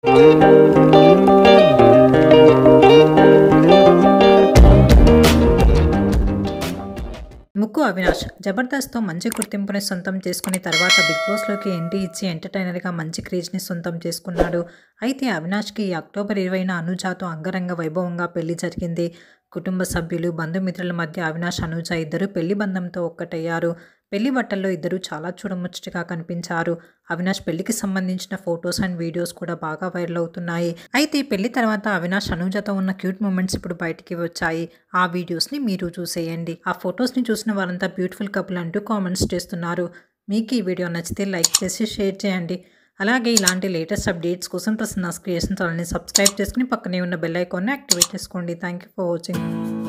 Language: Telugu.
ముక్కు అవినాష్ జబర్దస్త్తో మంచి గుర్తింపుని సొంతం చేసుకుని తర్వాత బిగ్ బాస్లోకి ఎంట్రీ ఇచ్చి ఎంటర్టైనర్గా మంచి క్రేజ్ని సొంతం చేసుకున్నాడు అయితే అవినాష్కి ఈ అక్టోబర్ ఇరవైన అనుజాతో అంగరంగ వైభవంగా పెళ్లి జరిగింది కుటుంబ సభ్యులు బంధుమిత్రుల మధ్య అవినాష్ అనుజ ఇద్దరు పెళ్లి బంధంతో ఒక్కటయ్యారు పెళ్లి బట్టల్లో ఇద్దరు చాలా చూడముచ్చటగా కనిపించారు అవినాష్ పెళ్లికి సంబంధించిన ఫొటోస్ అండ్ వీడియోస్ కూడా బాగా వైరల్ అవుతున్నాయి అయితే పెళ్లి తర్వాత అవినాష్ అనుజతో ఉన్న క్యూట్ మూమెంట్స్ ఇప్పుడు బయటికి వచ్చాయి ఆ వీడియోస్ని మీరు చూసేయండి ఆ ఫొటోస్ని చూసిన వారంతా బ్యూటిఫుల్ కపుల్ అంటూ కామెంట్స్ చేస్తున్నారు మీకు ఈ వీడియో నచ్చితే లైక్ చేసి షేర్ చేయండి అలాగే ఇలాంటి లేటెస్ట్ అప్డేట్స్ కోసం ప్రసన్న క్రియేషన్ ఛానల్ని సబ్స్క్రైబ్ చేసుకుని పక్కనే ఉన్న బెల్ ఐకాన్ని యాక్టివేట్ చేసుకోండి థ్యాంక్ యూ ఫర్ వాచింగ్